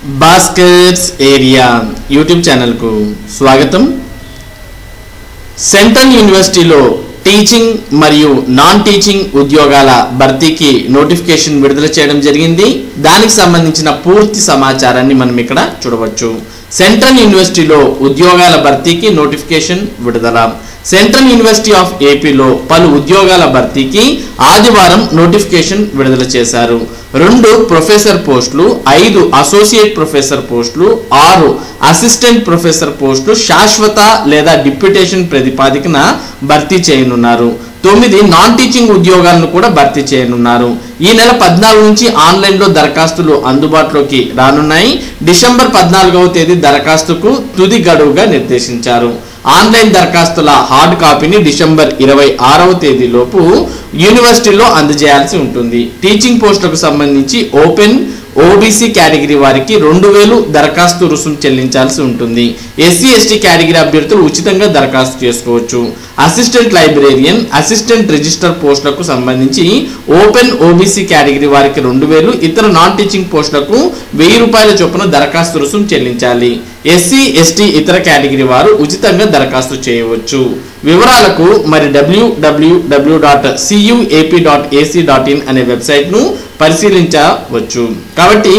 Bhaskar's area YouTube ఛానల్కు స్వాగతం central యూనివర్సిటీలో టీచింగ్ మరియు నాన్ టీచింగ్ ఉద్యోగాల భర్తీకి నోటిఫికేషన్ విడుదల చేయడం జరిగింది దానికి సంబంధించిన పూర్తి సమాచారాన్ని మనం ఇక్కడ చూడవచ్చు సెంట్రల్ యూనివర్సిటీలో ఉద్యోగాల భర్తీకి నోటిఫికేషన్ విడుదల సెంట్రల్ యూనివర్సిటీ ఆఫ్ ఏపీలో పలు ఉద్యోగాల భర్తీకి ఆదివారం నోటిఫికేషన్ విడుదల చేశారు రెండు ప్రొఫెసర్ పోస్టులు ఐదు అసోసియేట్ ప్రొఫెసర్ పోస్టులు ఆరు అసిస్టెంట్ ప్రొఫెసర్ పోస్టులు శాశ్వత లేదా డిప్యూటేషన్ ప్రతిపాదికన భర్తీ చేయనున్నారు తొమ్మిది నాన్ టీచింగ్ ఉద్యోగాలను కూడా భర్తీ చేయనున్నారు ఈ నెల పద్నాలుగు నుంచి ఆన్లైన్లో దరఖాస్తులు అందుబాటులోకి రానున్నాయి డిసెంబర్ పద్నాలుగవ తేదీ దరఖాస్తుకు తుది గడువుగా నిర్దేశించారు ఆన్లైన్ దరఖాస్తుల హార్డ్ కాపీని డిసెంబర్ ఇరవై ఆరవ తేదీలోపు యూనివర్సిటీలో అందజేయాల్సి ఉంటుంది టీచింగ్ పోస్టులకు సంబంధించి ఓపెన్ ఓబీసీ కేటగిరీ వారికి రెండు వేలు దరఖాస్తు రుసుము చెల్లించాల్సి ఉంటుంది ఎస్సీ ఎస్టీ కేటగిరీ అభ్యర్థులు ఉచితంగా దరఖాస్తు చేసుకోవచ్చు అసిస్టెంట్ లైబ్రేరియన్ అసిస్టెంట్ రిజిస్టర్ పోస్టులకు సంబంధించి ఓపెన్ ఓబీసీ కేటగిరీ వారికి రెండు వేలు ఇతర నాన్ టీచింగ్ పోస్టులకు వెయ్యి రూపాయల చొప్పున దరఖాస్తు రుసుము చెల్లించాలి ఎస్సీ ఎస్టీ ఇతర కేటగిరీ వారు ఉచితంగా దరఖాస్తు చేయవచ్చు వివరాలకు మరి WWW dot CUAP dot AC dot in అనే వెబ్సైట్ను పరిశీలించవచ్చు కాబట్టి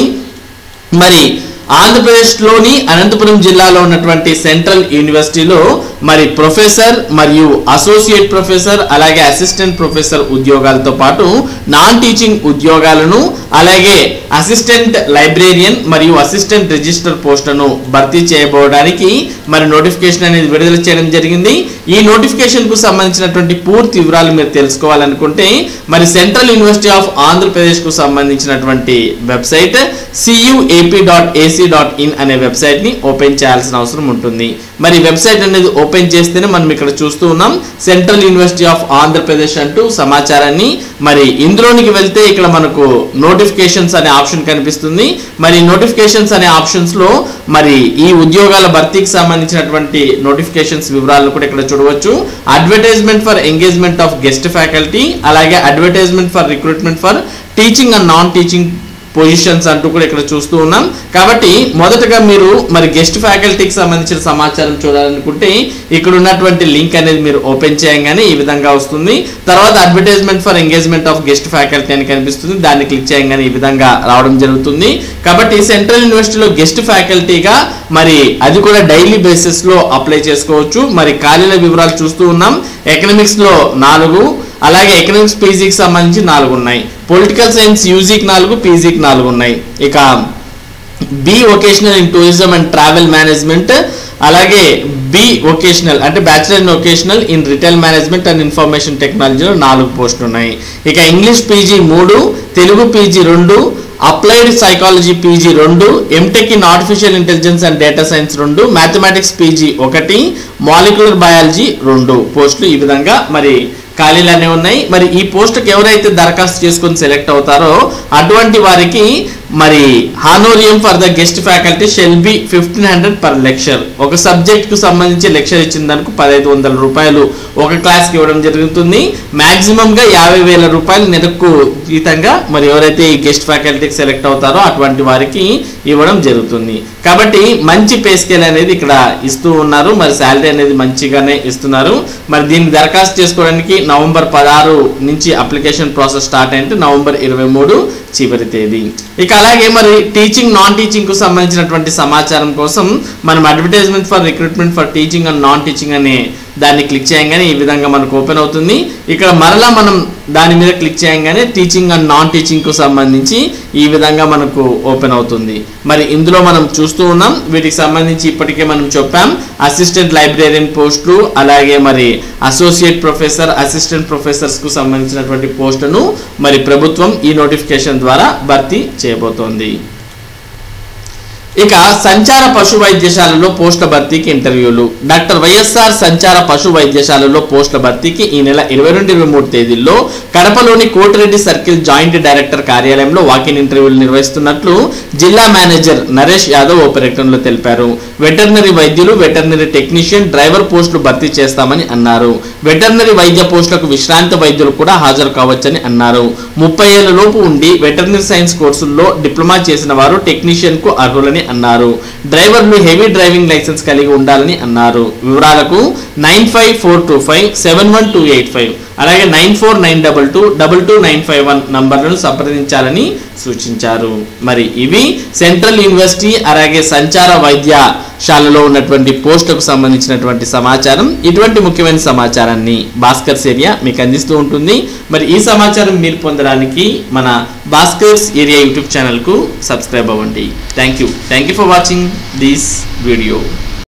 మరి ఆంధ్రప్రదేశ్లోని అనంతపురం జిల్లాలో ఉన్నటువంటి సెంట్రల్ యూనివర్సిటీలో మరి ప్రొఫెసర్ మరియు అసోసియేట్ ప్రొఫెసర్ అలాగే అసిస్టెంట్ ప్రొఫెసర్ ఉద్యోగాలతో పాటు నాన్ టీచింగ్ ఉద్యోగాలను అలాగే అసిస్టెంట్ లైబ్రేరియన్ మరియు అసిస్టెంట్ రిజిస్టర్ పోస్టులను భర్తీ చేయబోవడానికి మరి నోటిఫికేషన్ అనేది విడుదల చేయడం జరిగింది ఈ నోటిఫికేషన్ కు సంబంధించినటువంటి పూర్తి వివరాలు మీరు తెలుసుకోవాలనుకుంటే మరి సెంట్రల్ యూనివర్సిటీ ఆఫ్ ఆంధ్రప్రదేశ్ కు సంబంధించినటువంటి website CUAP dot AC dot in అనే వెబ్సైట్ ని ఓపెన్ చేయాల్సిన అవసరం ఉంటుంది మరి వెబ్సైట్ అనేది ఓపెన్ చేస్తేనే మనం ఇక్కడ చూస్తూ ఉన్నాం సెంట్రల్ యూనివర్సిటీ ఆఫ్ ఆంధ్రప్రదేశ్ అంటూ సమాచారాన్ని మరి ఇందులోనికి వెళ్తే ఇక్కడ మనకు నోటిఫికేషన్స్ అనే ఆప్షన్ కనిపిస్తుంది మరి నోటిఫికేషన్స్ అనే ఆప్షన్స్ లో మరి ఈ ఉద్యోగాల భర్తీకి సంబంధించినటువంటి నోటిఫికేషన్స్ వివరాలను కూడా ఇక్కడ చూడవచ్చు advertisement for engagement of guest faculty అలాగే advertisement for recruitment for teaching and non teaching positions అంటూ కూడా ఇక్కడ చూస్తూ ఉన్నాం కాబట్టి మొదటగా మీరు మరి గెస్ట్ ఫ్యాకల్టీకి సంబంధించిన సమాచారం చూడాలనుకుంటే ఇక్కడ ఉన్నటువంటి లింక్ అనేది మీరు ఓపెన్ చేయగానే ఈ విధంగా వస్తుంది తర్వాత advertisement for engagement of guest faculty అని కనిపిస్తుంది దాన్ని క్లిక్ చేయగానే ఈ విధంగా రావడం జరుగుతుంది కాబట్టి సెంట్రల్ యూనివర్సిటీలో గెస్ట్ ఫ్యాకల్టీగా మరి అది కూడా డైలీ బేసిస్ లో అప్లై చేసుకోవచ్చు మరి ఖాళీల వివరాలు చూస్తూ ఉన్నాం ఎకనామిక్స్ లో నాలుగు అలాగే ఎకనామిక్స్ పీజీకి సంబంధించి నాలుగు ఉన్నాయి పొలిటికల్ సైన్స్ యూజీకి నాలుగు పీజీకి నాలుగు ఉన్నాయి ఇక B vocational in tourism and travel management అలాగే బి వొకేషనల్ అంటే bachelor in vocational in retail management and information టెక్నాలజీలో నాలుగు పోస్టులు ఉన్నాయి ఇక ఇంగ్లీష్ పీజీ మూడు తెలుగు పీజీ రెండు అప్లైడ్ సైకాలజీ పీజీ రెండు MTech in artificial intelligence and data science రెండు మ్యాథమెటిక్స్ పీజీ ఒకటి మాలిక్యులర్ బయాలజీ రెండు పోస్టులు ఈ విధంగా మరి ఖాళీలు అనేవి ఉన్నాయి మరి ఈ పోస్టుకి ఎవరైతే దరఖాస్తు చేసుకొని సెలెక్ట్ అవుతారో అటువంటి వారికి మరి honorarium for the guest faculty shall be fifteen hundred per lecture ఒక సబ్జెక్ట్ కు సంబంధించి లెక్చర్ ఇచ్చిన దానికి పదహైదు వందల రూపాయలు ఒక క్లాస్కి ఇవ్వడం జరుగుతుంది మాక్సిమం గా యాభై వేల రూపాయలు నెలకు జీతంగా మరి ఎవరైతే ఈ గెస్ట్ ఫ్యాకల్టీకి సెలెక్ట్ అవుతారో అటువంటి వారికి ఇవ్వడం జరుగుతుంది కాబట్టి మంచి పే స్కేల్ అనేది ఇక్కడ ఇస్తూ ఉన్నారు మరి శాలరీ అనేది మంచిగానే ఇస్తున్నారు మరి దీన్ని దరఖాస్తు చేసుకోవడానికి నవంబర్ పదహారు నుంచి అప్లికేషన్ ప్రాసెస్ స్టార్ట్ అయింటే నవంబర్ ఇరవై మూడు చివరి తేదీ ఇక అలాగే మరి టీచింగ్ నాన్ టీచింగ్ కు సంబంధించినటువంటి సమాచారం కోసం మనం advertisement for recruitment for teaching and non teaching అనే దాన్ని క్లిక్ చేయగానే ఈ విధంగా మనకు ఓపెన్ అవుతుంది ఇక్కడ మరలా మనం దాని మీద క్లిక్ చేయగానే టీచింగ్ అండ్ నాన్ టీచింగ్ కు సంబంధించి ఈ విధంగా మనకు ఓపెన్ అవుతుంది మరి ఇందులో మనం చూస్తూ ఉన్నాం వీటికి సంబంధించి ఇప్పటికే మనం చెప్పాం అసిస్టెంట్ లైబ్రేరియన్ పోస్టులు అలాగే మరి అసోసియేట్ ప్రొఫెసర్ అసిస్టెంట్ ప్రొఫెసర్స్ కు సంబంధించినటువంటి పోస్టును మరి ప్రభుత్వం ఈ నోటిఫికేషన్ ద్వారా భర్తీ చేయబోతోంది ఇక సంచార పశు వైద్యశాలలో పోస్టుల భర్తీకి ఇంటర్వ్యూలు డాక్టర్ వైఎస్ఆర్ సంచార పశు వైద్యశాలలో పోస్టుల భర్తీకి ఈ నెల ఇరవై రెండు ఇరవై మూడు తేదీల్లో కడపలోని కోటిరెడ్డి సర్కిల్ జాయింట్ డైరెక్టర్ కార్యాలయంలో వాకిన్ ఇంటర్వ్యూలు నిర్వహిస్తున్నట్లు జిల్లా మేనేజర్ నరేష్ యాదవ్ ఓ ప్రకటనలో తెలిపారు వెటర్నరీ వైద్యులు వెటర్నరీ టెక్నీషియన్ డ్రైవర్ పోస్టులు భర్తీ చేస్తామని అన్నారు వెటర్నరీ వైద్య పోస్టులకు విశ్రాంతి వైద్యులు కూడా హాజరు కావచ్చని అన్నారు ముప్పై ఏళ్ల లోపు ఉండి వెటర్నరీ సైన్స్ కోర్సుల్లో డిప్లొమా చేసిన వారు టెక్నీషియన్ కు అర్హులని అన్నారు డ్రైవర్లు హెవీ డ్రైవింగ్ లైసెన్స్ కలిగి ఉండాలని అన్నారు వివరాలకు nine five four two five seven one two eight five అలాగే nine four nine double two double two nine five one నంబర్లను సంప్రదించాలని సూచించారు మరి ఇవి సెంట్రల్ యూనివర్సిటీ అలాగే సంచార వైద్యశాలలో ఉన్నటువంటి పోస్టులకు సంబంధించినటువంటి సమాచారం ఇటువంటి ముఖ్యమైన సమాచారాన్ని భాస్కర్స్ ఏరియా మీకు అందిస్తూ ఉంటుంది మరి ఈ సమాచారం మీరు పొందడానికి మన భాస్కర్స్ ఏరియా యూట్యూబ్ ఛానల్కు సబ్స్క్రైబ్ అవ్వండి thank you thank you for watching this video